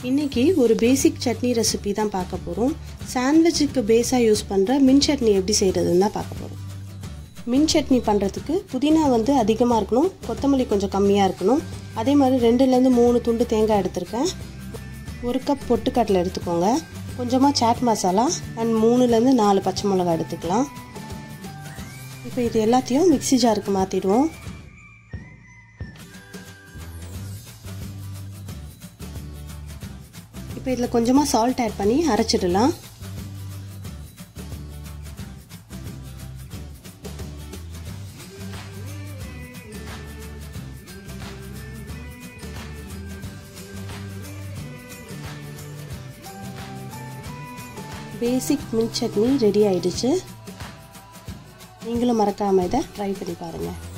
இன்றைக்கி ஒரு பேசிக் சட்னி ரெசிபி தான் பார்க்க போகிறோம் சாண்ட்விச்சுக்கு பேஸாக யூஸ் பண்ணுற மின் சட்னி எப்படி செய்கிறதுன்னு தான் பார்க்க போகிறோம் மின் சட்னி பண்ணுறதுக்கு புதினா வந்து அதிகமாக இருக்கணும் கொத்தமல்லி கொஞ்சம் கம்மியாக இருக்கணும் அதே மாதிரி ரெண்டுலேருந்து மூணு துண்டு தேங்காய் எடுத்திருக்கேன் ஒரு கப் பொட்டுக்கடலை எடுத்துக்கோங்க கொஞ்சமாக சாட் மசாலா அண்ட் மூணுலேருந்து நாலு பச்சை மிளகாய் எடுத்துக்கலாம் இப்போ இது எல்லாத்தையும் மிக்சி ஜாருக்கு மாற்றிடுவோம் இப்போ இதில் கொஞ்சமாக சால்ட் ஆட் பண்ணி அரைச்சிடலாம் பேசிக் மின் சட்னி ரெடி ஆயிடுச்சு நீங்களும் மறக்காமல் இதை ட்ரை பண்ணி பாருங்கள்